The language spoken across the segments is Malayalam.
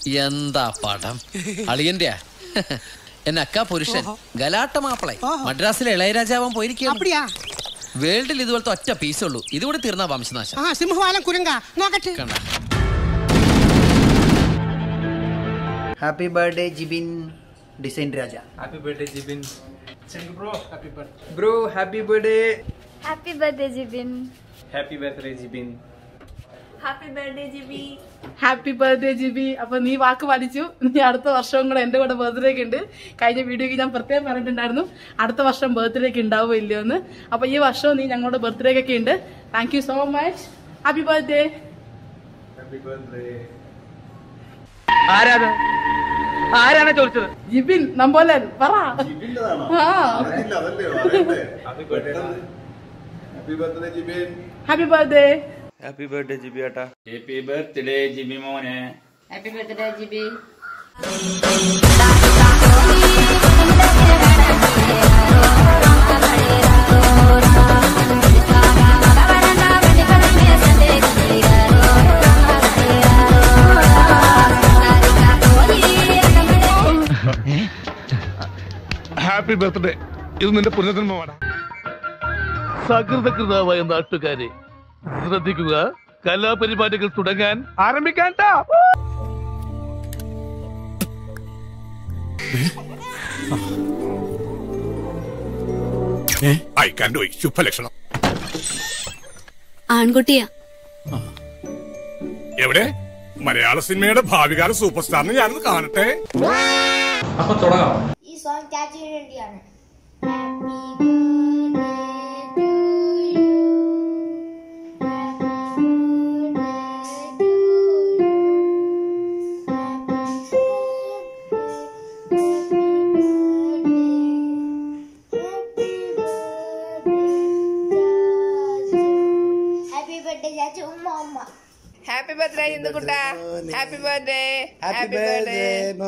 എന്താ പടം അളിയന്റെയാ എന്നെ അക്കാ പുരുഷൻ ഗലാട്ട മാപ്പിളെ മദ്രാസിലെ ഇളയരാജാവാൻ പോയിരിക്കുകയാണ് அப்படியா വേൾഡിൽ ഇതുപോലത്തെ ഒറ്റ പീസേ ഉള്ളൂ ഇതുകൂടെ തീർന്ന വംശനാശം ആ സിംഹവാലം കുരങ്ക നോക്കട്ടെ കണ്ട happy birthday Jibin design Raja happy birthday Jibin bro happy birthday happy birthday Jibin happy birthday Jibin happy birthday Jibi happy birthday Jibi അപ്പൊ നീ വാക്ക് പാലിച്ചു നീ അടുത്ത വർഷവും കൂടെ എന്റെ കൂടെ ബർത്ത്ഡേ ഒക്കെ ഉണ്ട് കഴിഞ്ഞ വീഡിയോക്ക് ഞാൻ പ്രത്യേകം പറഞ്ഞിട്ടുണ്ടായിരുന്നു അടുത്ത വർഷം ബർത്ത്ഡേ ഒക്കെ ഉണ്ടാവോ ഇല്ലയോ എന്ന് അപ്പൊ ഈ വർഷവും നീ ഞങ്ങളുടെ ബർത്ത്ഡേ ഒക്കെ ഉണ്ട് thank you so much happy birthday ആരാണ് ആരാണ് ചോദിച്ചത് ജിബിൻ നമ്പോലൻ പറ ആ happy birthday happy birthday Jibi ഏട്ടാ ഹാപ്പി ബർത്ത്ഡേ ജിബി മോനെ happy birthday Jibi happy birthday ഇത് നിന്റെ പുനർജന്മമാണ് സകൃതകൃതാവായ നാട്ടുകാരെ ശ്രദ്ധിക്കുക കലാപരിപാടികൾ തുടങ്ങാൻ ആരംഭിക്കാൻ ശുഭലക്ഷണം ആൺകുട്ടിയാ എവിടെ മലയാള സിനിമയുടെ ഭാവികാല സൂപ്പർ സ്റ്റാറിനെ ഞാനൊന്ന് കാണട്ടെ ഈ സോങ് ക്യാച്ച് വേണ്ടിയാണ് ഹാപ്പി ബർത്ത്ഡേ ചാച്ചു ഉമ്മ ഉമ്മ ഹാപ്പി ബർത്ത്ഡേ ഇന്ദുകുട്ട happy birthday happy birthday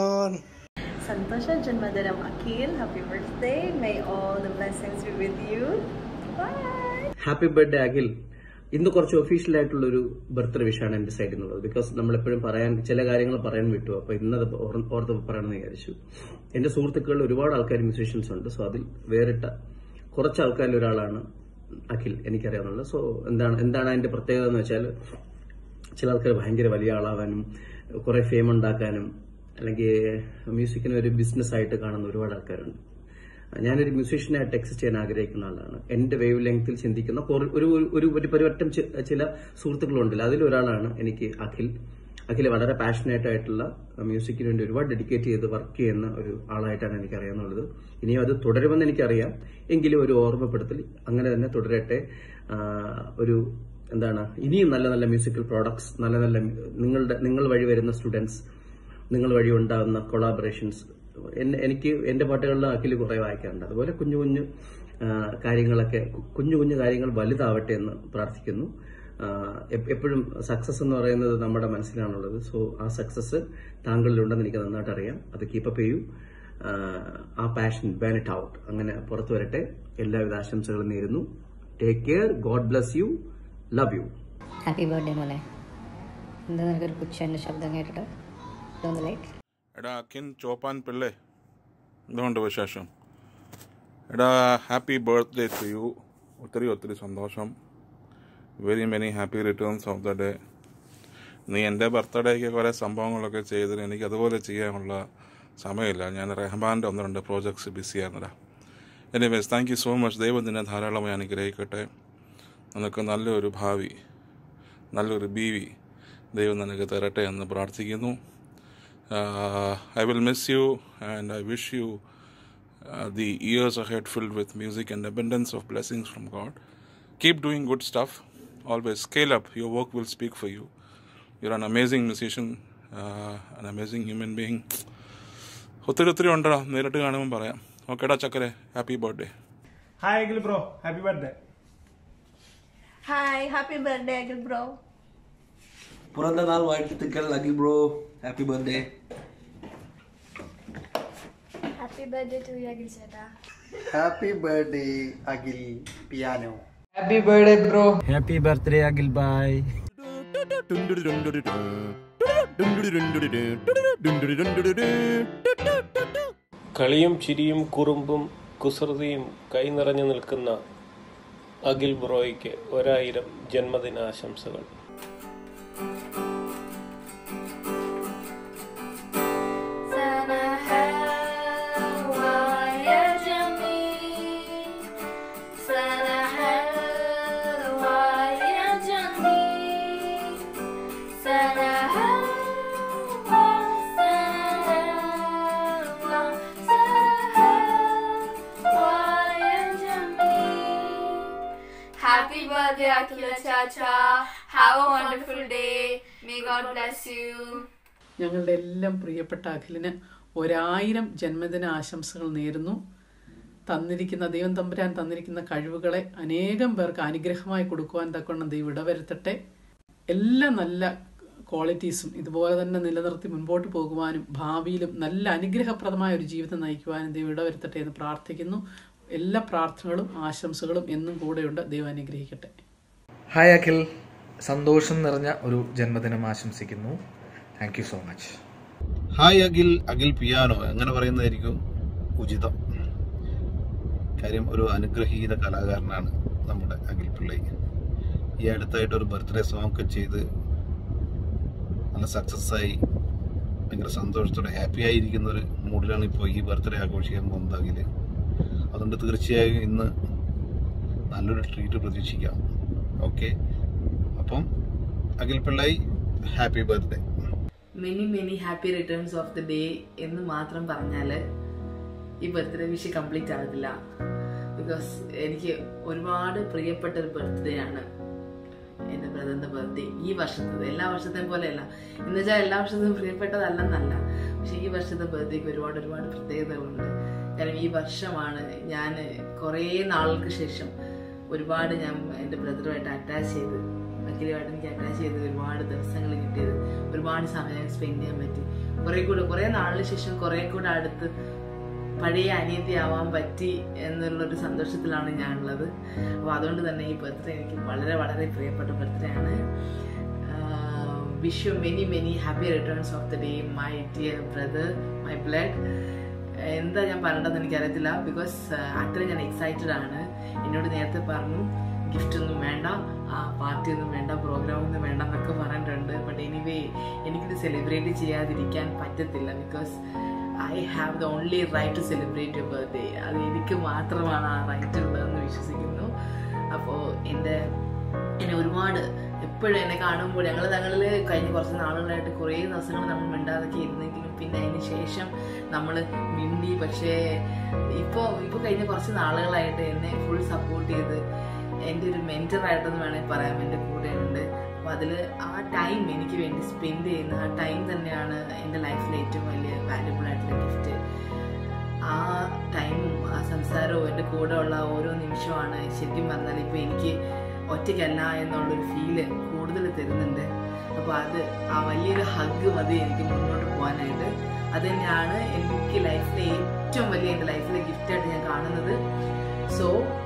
Santosha Janmadaram Akil. Happy birthday. May all the blessings be with you. Bye. Happy birthday Akhil ഇന്ന് കുറച്ച് ഒഫീഷ്യൽ ആയിട്ടുള്ള ഒരു ബർത്ത്ഡേ വിഷാണ് എന്റെ സൈഡിൽ നിന്നുള്ളത് ബിക്കോസ് നമ്മളെപ്പോഴും പറയാൻ ചില കാര്യങ്ങൾ പറയാൻ വിട്ടു അപ്പൊ ഇന്നത് ഓർ- ഓർത്ത് പറയണമെന്ന് വിചാരിച്ചു എന്റെ സുഹൃത്തുക്കളിൽ ഒരുപാട് ആൾക്കാർ മ്യൂസീഷ്യൻസ് ഉണ്ട് സോ അതിൽ വേറിട്ട കുറച്ച് ആൾക്കാരിൽ ഒരാളാണ് അഖിൽ എനിക്കറിയാവുന്നത് സോ എന്താണ് എന്താണ് അതിന്റെ പ്രത്യേകത എന്ന് വെച്ചാൽ ചില ആൾക്കാർ ഭയങ്കര വലിയ ആളാവാനും കുറെ ഫെയിം ഉണ്ടാക്കാനും അല്ലെങ്കിൽ മ്യൂസിക്കിനെ ഒരു ബിസിനസ് ആയിട്ട് കാണുന്ന ഒരുപാട് ആൾക്കാരുണ്ട് ഞാനൊരു മ്യൂസീഷ്യനായിട്ട് എക്സിസ്റ്റ് ചെയ്യാൻ ആഗ്രഹിക്കുന്ന ആളാണ് എന്റെ വേവ് ലെങ്ത്തിൽ ചിന്തിക്കുന്ന കുറ- ഒരു ഒരു- ഒരു ഒരു പരിവട്ടം ചി- ചില സുഹൃത്തുക്കളുണ്ടല്ലോ അതിലൊരാളാണ് എനിക്ക് അഖിൽ അഖിൽ വളരെ പാഷനേറ്റ് ആയിട്ടുള്ള മ്യൂസിക്കിന് വേണ്ടി ഒരുപാട് ഡെഡിക്കേറ്റ് ചെയ്ത് വർക്ക് ചെയ്യുന്ന ഒരു ആളായിട്ടാണ് എനിക്ക് അറിയാവുന്നത് ഇനിയും അത് തുടരുമെന്ന് എനിക്കറിയാം എങ്കിലും ഒരു ഓർമ്മപ്പെടുത്തൽ അങ്ങനെ തന്നെ തുടരട്ടെ ആ, ഒരു എന്താണ് ഇനിയും നല്ല നല്ല മ്യൂസിക്കൽ പ്രോഡക്ട്സ് നല്ല നല്ല നിങ്ങളുടെ നിങ്ങൾ വഴി വരുന്ന സ്റ്റുഡൻസ് നിങ്ങൾ വഴി ഉണ്ടാകുന്ന കൊളാബറേഷൻസ് എനിക്ക് എന്റെ പാട്ടുകളിൽ അഖിൽ കുറെ വായിക്കാറുണ്ട് അതുപോലെ കുഞ്ഞു കുഞ്ഞു ആ, കാര്യങ്ങളൊക്കെ കു- കുഞ്ഞു കുഞ്ഞു കാര്യങ്ങൾ വലുതാവട്ടെ എന്ന് പ്രാർത്ഥിക്കുന്നു ആ, എ- എപ്പോഴും സക്സസ് എന്ന് പറയുന്നത് നമ്മുടെ മനസ്സിലാണുള്ളത് സോ ആ സക്സസ് താങ്കളിലുണ്ടെന്ന് എനിക്ക് നന്നായിട്ട് അറിയാം അത് കീപ്പപ്പ് ചെയ്യൂ ആ, ആ പാഷൻ ബാൻ ഇറ്റ് ഔട്ട് അങ്ങനെ പുറത്തു വരട്ടെ എല്ലാവിധ ആശംസകളും നേരുന്നു take care God bless you love you happy birthday മോളെ എന്താ നിനക്കൊരു പുച്ഛന്റെ ശബ്ദം കേട്ടിട്ട് ഇതൊന്ന് ലൈക്ക് എടാ അക്കിൻ ചോപ്പാൻ പിള്ളേ ഇതുകൊണ്ട് വിശേഷം എടാ ഹാപ്പി ബർത്ത്ഡേ ടു യു ഒത്തിരി ഒത്തിരി സന്തോഷം very many happy returns of the day നീ എൻ്റെ ബർത്ത്ഡേക്ക് കുറേ സംഭവങ്ങളൊക്കെ ചെയ്തിട്ട് എനിക്ക് അതുപോലെ ചെയ്യാനുള്ള സമയമില്ല ഞാൻ റഹ്മാൻ്റെ ഒന്ന് രണ്ട് പ്രോജക്ട്സ് ബിസിയായിരുന്നടാ anyways thank you so much ദൈവം നിന്നെ ധാരാളമായി അനുഗ്രഹിക്കട്ടെ നിനക്ക് നല്ലൊരു ഭാവി നല്ലൊരു ബീവി ദൈവം നിനക്ക് തരട്ടെ എന്ന് പ്രാർത്ഥിക്കുന്നു Uh, I will miss you and I wish you uh, the years ahead filled with music and abundance of blessings from God. Keep doing good stuff. Always scale up. Your work will speak for you. You're an amazing musician, uh, an amazing human being. ഒത്തിരി ഒത്തിരി ഉണ്ടടാ നേരിട്ട് കാണുമ്പോൾ പറയാം ഓക്കേടാ ചക്കരെ happy birthday hi Akhil bro happy birthday Hi. Happy birthday, Agil bro. பிறந்த நாள் வாழ்த்துக்கள் Akhil bro happy birthday happy birthday to you Akhil ചേട്ടാ happy birthday Akhil piano happy birthday bro happy birthday Akhil bye കളിയും ചിരിയും കുറുമ്പും കുസൃതിയും കൈനിറഞ്ഞു നിൽക്കുന്ന അഖിൽ ബ്രോയ്ക്ക് ഒരായിരം ജന്മദിനാശംസകൾ Happy birthday, Akila Chacha. Have a wonderful day. May God bless you. ഞങ്ങളുടെ എല്ലാം പ്രിയപ്പെട്ട അഖിലിന് ഒരായിരം ജന്മദിന ആശംസകൾ നേരുന്നു തന്നിരിക്കുന്ന ദൈവം തമ്പുരാൻ തന്നിരിക്കുന്ന കഴിവുകളെ അനേകം പേർക്ക് അനുഗ്രഹമായി കൊടുക്കുവാൻ തക്കവണ്ണം ദൈവം ഇടവരുത്തട്ടെ എല്ലാ നല്ല ക്വാളിറ്റീസും ഇതുപോലെ തന്നെ നിലനിർത്തി മുൻപോട്ട് പോകുവാനും ഭാവിയിലും നല്ല അനുഗ്രഹപ്രദമായ ഒരു ജീവിതം നയിക്കുവാനും ദൈവം ഇടവരുത്തട്ടെ എന്ന് പ്രാർത്ഥിക്കുന്നു എല്ലാ പ്രാർത്ഥനകളും ആശംസകളും എന്നും കൂടെയുണ്ട് ദൈവം അനുഗ്രഹിക്കട്ടെ ഹായ് അഖിൽ സന്തോഷം നിറഞ്ഞ ഒരു ജന്മദിനം ആശംസിക്കുന്നു thank you so much hi Akhil Akhil piano അങ്ങനെ പറയുന്നതായിരിക്കും ഉചിതം കാര്യം ഒരു അനുഗ്രഹീത കലാകാരനാണ് നമ്മുടെ അഖിൽ പിള്ളൈ ഈ അടുത്തായിട്ട് ഒരു ബർത്ത്ഡേ സോങ് ഒക്കെ ചെയ്ത് നല്ല സക്സസ് ആയി ഭയങ്കര സന്തോഷത്തോടെ ഹാപ്പി ആയിരിക്കുന്ന ഒരു മൂഡിലാണ് ഇപ്പോൾ ഈ ബർത്ത്ഡേ ആഘോഷിക്കാൻ പോകുന്നത് അഖില് അതുകൊണ്ട് തീർച്ചയായും ഇന്ന് നല്ലൊരു ട്രീറ്റ് പ്രതീക്ഷിക്കാം ഓക്കെ അപ്പം Akhil Pillai happy birthday many many happy returns of the day എന്ന് മാത്രം പറഞ്ഞാൽ ഈ ബർത്ത്ഡേ വിഷ് കംപ്ലീറ്റ് ആകത്തില്ല ബിക്കോസ് എനിക്ക് ഒരുപാട് പ്രിയപ്പെട്ട ഒരു ബർത്ത്ഡേ ആണ് എൻ്റെ ബ്രദറിൻ്റെ ബർത്ത്ഡേ ഈ വർഷത്തത് എല്ലാ വർഷത്തെയും പോലെയല്ല എന്ന് വെച്ചാൽ എല്ലാ വർഷത്തും പ്രിയപ്പെട്ടതല്ലെന്നല്ല പക്ഷെ ഈ വർഷത്തെ ബർത്ത്ഡേക്ക് ഒരുപാട് ഒരുപാട് പ്രത്യേകതകളുണ്ട് കാരണം ഈ വർഷമാണ് ഞാൻ കുറേ നാളുകൾക്ക് ശേഷം ഒരുപാട് ഞാൻ എൻ്റെ ബ്രദറുമായിട്ട് അറ്റാച്ച് ചെയ്ത് അഖിലുമായിട്ട് എനിക്ക് അറ്റാച്ച് ചെയ്ത് ഒരുപാട് ദിവസങ്ങൾ കിട്ടിയത് ഒരുപാട് സമയം സ്പെൻഡ് ചെയ്യാൻ പറ്റി കുറെ കൂടെ കുറെ നാളിന് ശേഷം കുറെ കൂടെ അടുത്ത് പഴയ അനിയത്തിയാവാൻ പറ്റി എന്നുള്ളൊരു സന്തോഷത്തിലാണ് ഞാനുള്ളത് അപ്പോൾ അതുകൊണ്ട് തന്നെ ഈ ബർത്ത്ഡേ എനിക്ക് വളരെ വളരെ പ്രിയപ്പെട്ട ബർത്ത്ഡേ ആണ് wish you many many happy returns of the day my dear brother my blood എന്താ ഞാൻ പറയേണ്ടതെന്ന് എനിക്കറിയത്തില്ല ബിക്കോസ് അത്രയും ഞാൻ എക്സൈറ്റഡ് ആണ് എന്നോട് നേരത്തെ പറഞ്ഞു ഗിഫ്റ്റ് ഒന്നും വേണ്ട ആ പാർട്ടി ഒന്നും വേണ്ട പ്രോഗ്രാം ഒന്നും വേണ്ട എന്നൊക്കെ പറഞ്ഞിട്ടുണ്ട് ബട്ട് എനിവേ എനിക്കിത് സെലിബ്രേറ്റ് ചെയ്യാതിരിക്കാൻ പറ്റത്തില്ല because I have the only right to celebrate your birthday അത് എനിക്ക് മാത്രമാണ് ആ റൈറ്റ് ഉള്ളതെന്ന് വിശ്വസിക്കുന്നു അപ്പോൾ എൻ്റെ എന്നെ ഒരുപാട് എപ്പോഴും എന്നെ കാണുമ്പോൾ ഞങ്ങൾ തങ്ങളിൽ കഴിഞ്ഞ കുറച്ച് നാളുകളായിട്ട് കുറേ ദിവസങ്ങൾ നമ്മൾ മിണ്ടാതൊക്കെ ഇരുന്നെങ്കിലും പിന്നെ അതിന് ശേഷം നമ്മൾ മിണ്ടി പക്ഷേ ഇപ്പോൾ ഇപ്പോൾ കഴിഞ്ഞ കുറച്ച് നാളുകളായിട്ട് എന്നെ ഫുൾ സപ്പോർട്ട് ചെയ്ത് എൻ്റെ ഒരു മെൻറ്ററായിട്ടെന്ന് വേണമെങ്കിൽ പറയാം എൻ്റെ കൂടെ ഉണ്ട് അപ്പോൾ അതിൽ ആ ടൈം എനിക്ക് വേണ്ടി സ്പെൻഡ് ചെയ്യുന്ന ആ ടൈം തന്നെയാണ് എൻ്റെ ലൈഫിലെ ഏറ്റവും വലിയ വാല്യബിൾ ആയിട്ടുള്ള ഗിഫ്റ്റ് ആ ടൈമും ആ സംസാരവും എൻ്റെ കൂടെ ഉള്ള ഓരോ നിമിഷമാണ് ശരിക്കും പറഞ്ഞാൽ ഇപ്പോൾ എനിക്ക് ഒറ്റയ്ക്കല്ല എന്നുള്ളൊരു ഫീല് കൂടുതൽ തരുന്നുണ്ട് അപ്പോൾ അത് ആ വലിയൊരു ഹഗ് മതി എനിക്ക് മുന്നോട്ട് പോകാനായിട്ട് അത് തന്നെയാണ് എനിക്ക് ലൈഫിലെ ഏറ്റവും വലിയ എൻ്റെ ലൈഫിലെ ഗിഫ്റ്റായിട്ട് ഞാൻ കാണുന്നത് സോ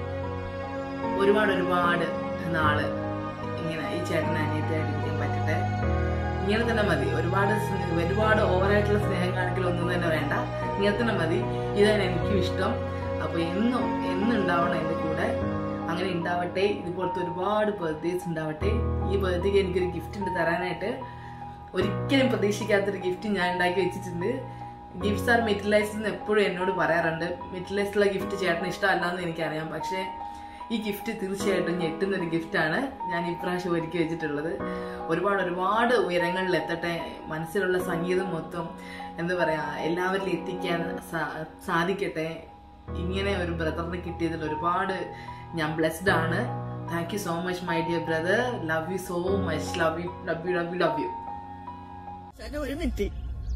ഒരുപാട് ഒരുപാട് നാള് ഇങ്ങനെ ഈ ചേട്ടനെ അനിയത്തിയായിട്ട് ഇരിക്കാൻ പറ്റട്ടെ ഇങ്ങനെ തന്നെ മതി ഒരുപാട് സ്നേ- ഒരുപാട് ഓവറായിട്ടുള്ള സ്നേഹം കാണിക്കലൊന്നും തന്നെ വേണ്ട ഇങ്ങനെ തന്നെ മതി ഇതാണ് എനിക്കും ഇഷ്ടം അപ്പൊ എന്നും എന്നും ഉണ്ടാവണം എൻ്റെ കൂടെ അങ്ങനെ ഉണ്ടാവട്ടെ ഇതുപോലത്തെ ഒരുപാട് ബർത്ത്ഡേസ് ഉണ്ടാവട്ടെ ഈ ബർത്ത്ഡേക്ക് എനിക്കൊരു ഗിഫ്റ്റ് ഉണ്ട് തരാനായിട്ട് ഒരിക്കലും പ്രതീക്ഷിക്കാത്തൊരു ഗിഫ്റ്റ് ഞാൻ ഉണ്ടാക്കി വെച്ചിട്ടുണ്ട് ഗിഫ്റ്റ്സ് ആർ മെറ്റലൈസ്ഡ് എന്ന് എപ്പോഴും എന്നോട് പറയാറുണ്ട് മെറ്റലൈസ്ഡുള്ള ഗിഫ്റ്റ് ചേട്ടന് ഇഷ്ടമല്ലാന്ന് എനിക്കറിയാം പക്ഷേ ഈ ഗിഫ്റ്റ് തീർച്ചയായിട്ടും ഞെട്ടുന്ന ഒരു ഗിഫ്റ്റാണ് ഞാൻ ഇപ്രാവശ്യം ഒരുക്കി വെച്ചിട്ടുള്ളത് ഒരുപാട് ഒരുപാട് ഉയരങ്ങളിൽ എത്തട്ടെ മനസ്സിലുള്ള സംഗീതം മൊത്തം എന്താ പറയാ എല്ലാവരിലും എത്തിക്കാൻ സാ- സാധിക്കട്ടെ ഇങ്ങനെ ഒരു ബ്രദറിനെ കിട്ടിയതിൽ ഒരുപാട് ഞാൻ ബ്ലെസ്ഡ് ആണ് thank you so much my dear brother love you so much love you love you love you love you ഒരു minute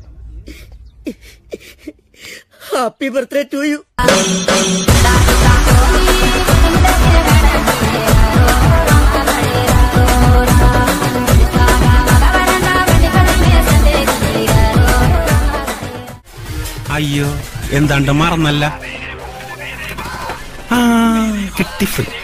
happy birthday to you അയ്യോ എന്താണ്ട് മറന്നല്ല ആ കിട്ടി ഫ്രീ